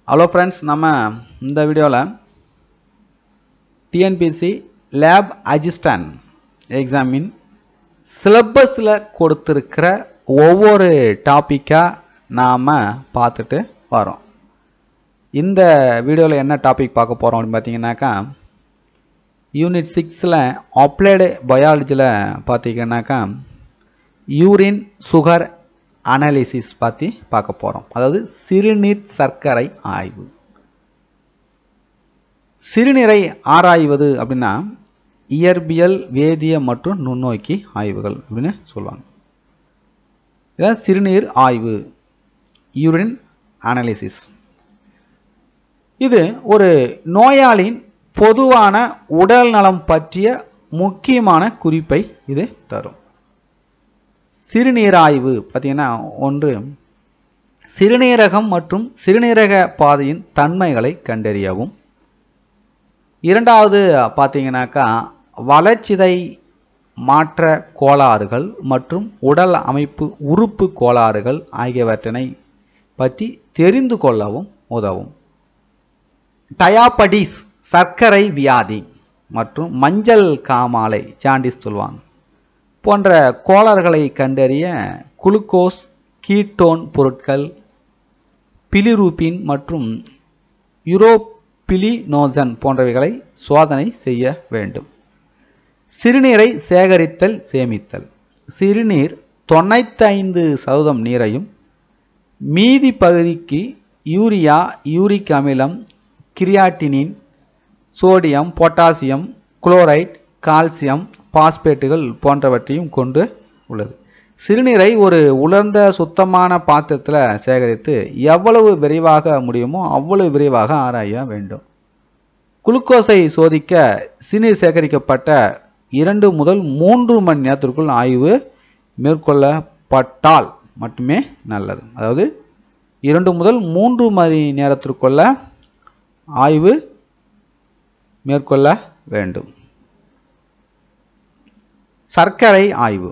hello friends நம்ம இந்த வீடியோவில் டிஎன்பிசி லேப் அசிஸ்டன்ட் எக்ஸாமின் சிலபஸில் கொடுத்துருக்கிற ஒவ்வொரு டாப்பிக்காக நாம் பார்த்துட்டு வரோம் இந்த வீடியோவில் என்ன டாபிக் பார்க்க போகிறோம் அப்படின்னு பார்த்தீங்கன்னாக்கா யூனிட் சிக்ஸில் அப்ளைடு பயாலஜியில் பார்த்தீங்கன்னாக்கா யூரின் சுகர் அனாலிசிஸ் பற்றி பார்க்க போகிறோம் அதாவது சிறுநீர் சர்க்கரை ஆய்வு சிறுநீரை ஆராய்வது அப்படின்னா இயற்பியல் வேதிய மற்றும் நுண்ணோக்கி ஆய்வுகள் அப்படின்னு சொல்லுவாங்க இதான் சிறுநீர் ஆய்வு யூரின் அனாலிசிஸ் இது ஒரு நோயாளியின் பொதுவான உடல் நலம் பற்றிய முக்கியமான குறிப்பை இது தரும் சிறுநீராய்வு பார்த்தீங்கன்னா ஒன்று சிறுநீரகம் மற்றும் சிறுநீரக பாதையின் தன்மைகளை கண்டறியவும் இரண்டாவது பார்த்தீங்கன்னாக்கா வளர்ச்சிதை மாற்ற கோளாறுகள் மற்றும் உடல் அமைப்பு உறுப்பு கோளாறுகள் ஆகியவற்றினை பற்றி தெரிந்து கொள்ளவும் உதவும் டயாபடிஸ் சர்க்கரை வியாதி மற்றும் மஞ்சள் காமாலை ஜாண்டிஸ் சொல்லுவாங்க போன்ற கோளாறுகளை கண்டறிய குளுக்கோஸ் கீட்டோன் பொருட்கள் பிலிரூபின் மற்றும் யூரோபிலினோசன் போன்றவைகளை சோதனை செய்ய வேண்டும் சிறுநீரை சேகரித்தல் சேமித்தல் சிறுநீர் தொண்ணூத்தைந்து சதவீதம் நீரையும் மீதி பகுதிக்கு யூரியா யூரிக் அமிலம் கிரியாட்டினின் சோடியம் பொட்டாசியம் குளோரைட் கால்சியம் பாஸ்பேட்டுகள் போன்றவற்றையும் கொண்டு உள்ளது சிறுநீரை ஒரு உலர்ந்த சுத்தமான பாத்திரத்தில் சேகரித்து எவ்வளவு விரைவாக முடியுமோ அவ்வளவு விரைவாக ஆராய வேண்டும் குளுக்கோஸை சோதிக்க சிறுநீர் சேகரிக்கப்பட்ட இரண்டு முதல் மூன்று மணி நேரத்திற்குள் ஆய்வு மேற்கொள்ளப்பட்டால் மட்டுமே நல்லது அதாவது இரண்டு முதல் மூன்று மணி நேரத்திற்குள்ள ஆய்வு மேற்கொள்ள வேண்டும் சர்க்கரை ஆய்வு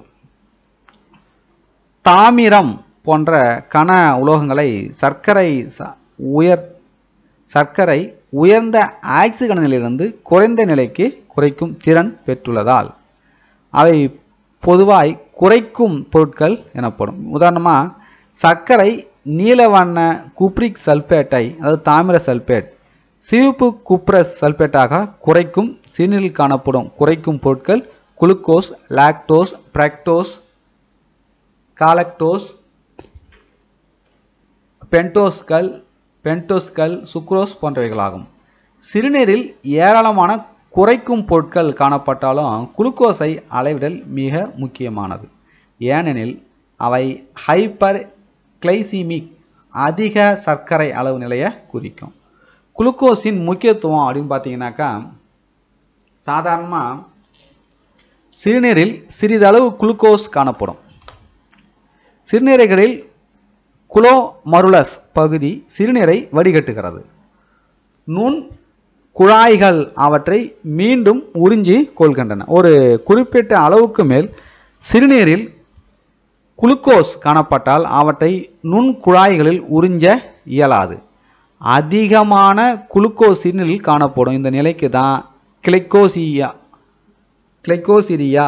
தாமிரம் போன்ற கன உலோகங்களை சர்க்கரை உயர் சர்க்கரை உயர்ந்த ஆக்சிகன் நிலையிலிருந்து குறைந்த நிலைக்கு குறைக்கும் திறன் பெற்றுள்ளதால் அவை பொதுவாய் குறைக்கும் பொருட்கள் எனப்படும் உதாரணமாக சர்க்கரை நீல வண்ண குப்ரிக் சல்பேட்டை அதாவது தாமிர சல்பேட் சிவப்பு குப்ரஸ் சல்பேட்டாக குறைக்கும் சீனில் காணப்படும் குறைக்கும் பொருட்கள் குளுக்கோஸ் லாக்டோஸ் பிரக்டோஸ் காலக்டோஸ் பென்டோஸ்கள் பென்டோஸ்கள் சுக்ரோஸ் போன்றவைகளாகும் சிறுநீரில் ஏராளமான குறைக்கும் பொருட்கள் காணப்பட்டாலும் குளுக்கோஸை அளவிடல் மிக முக்கியமானது ஏனெனில் அவை ஹைப்பர் கிளைசிமிக் அதிக சர்க்கரை அளவு நிலையை குறிக்கும் குளுக்கோஸின் முக்கியத்துவம் அப்படின்னு பார்த்தீங்கன்னாக்கா சாதாரணமாக சிறுநீரில் சிறிதளவு குளுக்கோஸ் காணப்படும் சிறுநீரைகளில் குளோமருலஸ் பகுதி சிறுநீரை வடிகட்டுகிறது நுண் குழாய்கள் அவற்றை மீண்டும் உறிஞ்சி கொள்கின்றன ஒரு குறிப்பிட்ட அளவுக்கு மேல் சிறுநீரில் குளுக்கோஸ் காணப்பட்டால் அவற்றை நுண் குழாய்களில் உறிஞ்ச இயலாது அதிகமான குளுக்கோஸ் சிறுநீரில் காணப்படும் இந்த நிலைக்கு தான் கிளைக்கோசியா கிளைக்கோசிரியா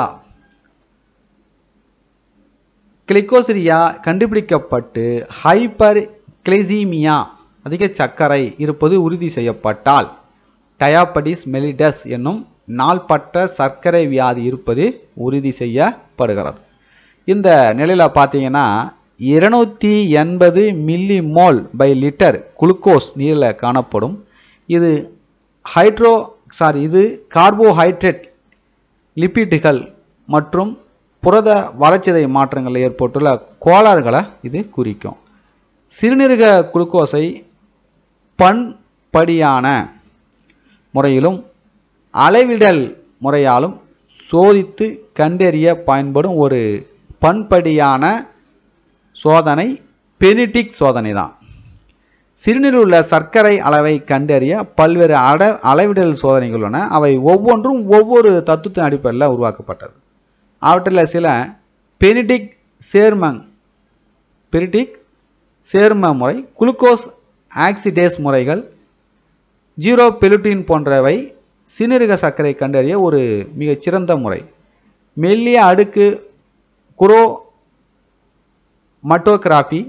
கிளைக்கோசிரியா கண்டுபிடிக்கப்பட்டு ஹைப்பர் கிளைசீமியா அதிக சர்க்கரை இருப்பது உறுதி செய்யப்பட்டால் டயாபடிஸ் மெலிடஸ் என்னும் நாள்பட்ட சர்க்கரை வியாதி இருப்பது உறுதி செய்யப்படுகிறது இந்த நிலையில் பார்த்தீங்கன்னா இருநூற்றி எண்பது milli mole by litre glucose நீரில் காணப்படும் இது ஹைட்ரோ சாரி இது கார்போஹைட்ரேட் லிப்பிட்டுகள் மற்றும் புரத வளர்ச்சிதை மாற்றங்களில் ஏற்பட்டுள்ள கோளாறுகளை இது குறிக்கும் சிறுநீரக குளுக்கோஸை பண்படியான முறையிலும் அளவிடல் முறையாலும் சோதித்து கண்டறிய பயன்படும் ஒரு பண்படியான சோதனை பெனிடிக் சோதனை தான் சிறுநீரில் உள்ள சர்க்கரை அளவை கண்டறிய பல்வேறு அட அளவிடல் சோதனைகள் உள்ளன அவை ஒவ்வொன்றும் ஒவ்வொரு தத்துவத்தின் அடிப்படையில் உருவாக்கப்பட்டது அவற்றில் சில பெனிடிக் சேர்மங் பெரிடிக் சேர்ம முறை குளுக்கோஸ் ஆக்சிடேஸ் முறைகள் ஜீரோ பெலுட்டின் போன்றவை சிறுநீரக சர்க்கரை கண்டறிய ஒரு மிகச்சிறந்த முறை மெல்லிய அடுக்கு குரோ மட்டோகிராஃபி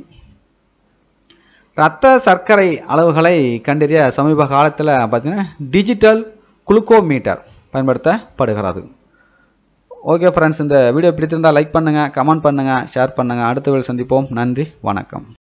இரத்த சர்க்கரை அளவுகளை கண்டறிய சமீப காலத்தில் பார்த்தீங்கன்னா டிஜிட்டல் குளுக்கோமீட்டர் பயன்படுத்தப்படுகிறது ஓகே ஃப்ரெண்ட்ஸ் இந்த வீடியோ பிடித்திருந்தால் லைக் பண்ணுங்கள் கமெண்ட் பண்ணுங்கள் ஷேர் பண்ணுங்கள் அடுத்த வீடியோ சந்திப்போம் நன்றி வணக்கம்